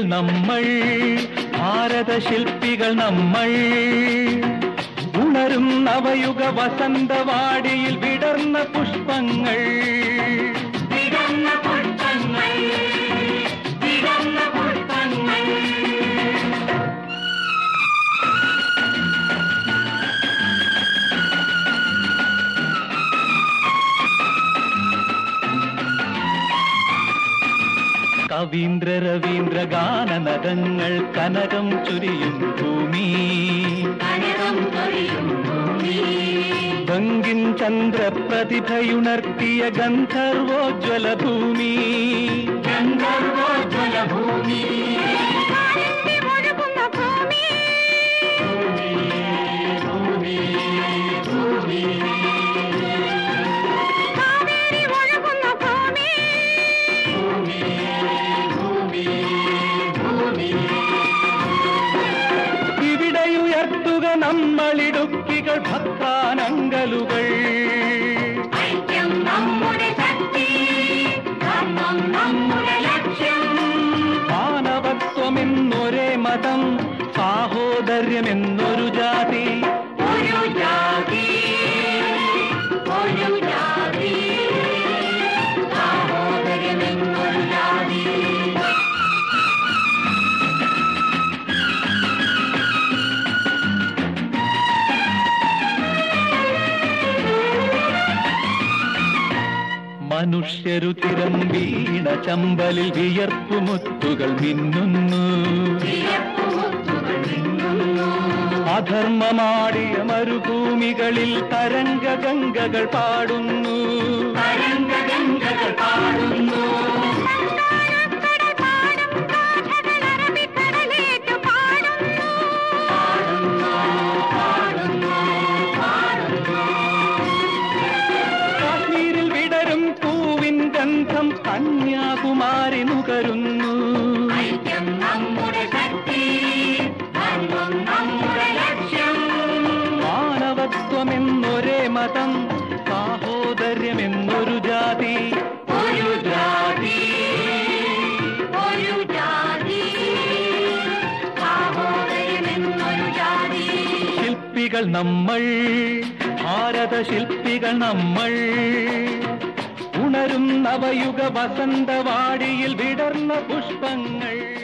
നമ്മൾ ഭാരത ശില്പികൾ നമ്മൾ ഉണരും നവയുഗ വസന്തവാടിയിൽ വിടർന്ന പുഷ്പങ്ങൾ വിടർന്ന പുഷ്പങ്ങൾ വിടർന്ന പുഷ്പങ്ങൾ കവീന്ദ്ര രവീന്ദ്ര ഗാനനദങ്ങൾ കനകം ചുരിയും ഭൂമി കനകം തൊഴിയും ഭൂമി ബങ്കിൻ ചന്ദ്ര പ്രതിഭയുണർത്തിയ ഗന്ധർവോജ്വല ഭൂമി ഗന്ധർവോജ്വല ഭൂമി ഒഴുകുന്ന ഭൂമി കാവേരി ഒഴുകുന്ന ഭൂമി ഇവിടെയുയർത്തുക നമ്മളിടുക്കികൾ ഭക്താനങ്കലുകൾ ഐക്യം നമ്മുടെ ശക്തി ധർമ്മം നമ്മുടെ ലക്ഷ്യം മാനവത്വമെന്നൊരേ മതം സാഹോദര്യമെന്നൊരു ജാതി ഒരു ജാതി ഒരു ജാതി സാഹോദര്യമെന്നൊരു ജാതി മനുഷ്യരുതിരം വീണ ചമ്പലിൽ വിയർപ്പുമുത്തുകൾ മിന്നുന്നു വിയർപ്പുമുത്തുകൾ മിന്നുന്നു അധർമ്മമാടിയ മരുഭൂമികളിൽ തരംഗ ഗംഗകൾ പാടുന്നു തരംഗഗംഗകൾ പാടുന്നു കടൽ പാടും ഗാഥകൾ അറബിക്കടലേറ്റു പാടുന്നു പാടുന്നു പാടുന്നു കാശ്മീരിൽ വിടരും പൂവിൻ ഗന്ധം കന്യാകുമാരി നുകരുന്നു ഐക്യം നമ്മുടെ ശക്തി ധർമ്മം നമ്മുടെ ലക്ഷ്യം മാനവത്വമെന്നൊരേ മതം സാഹോദര്യമെന്നൊരു ജാതി ഒരു ജാതി ഒരു ജാതി സാഹോദര്യമെന്നൊരു ജാതി ശില്പികൾ നമ്മൾ ഭാരത ശില്പികൾ നമ്മൾ ഉണരും നവയുഗ വസന്തവാടിയിൽ വിടർന്ന പുഷ്പങ്ങൾ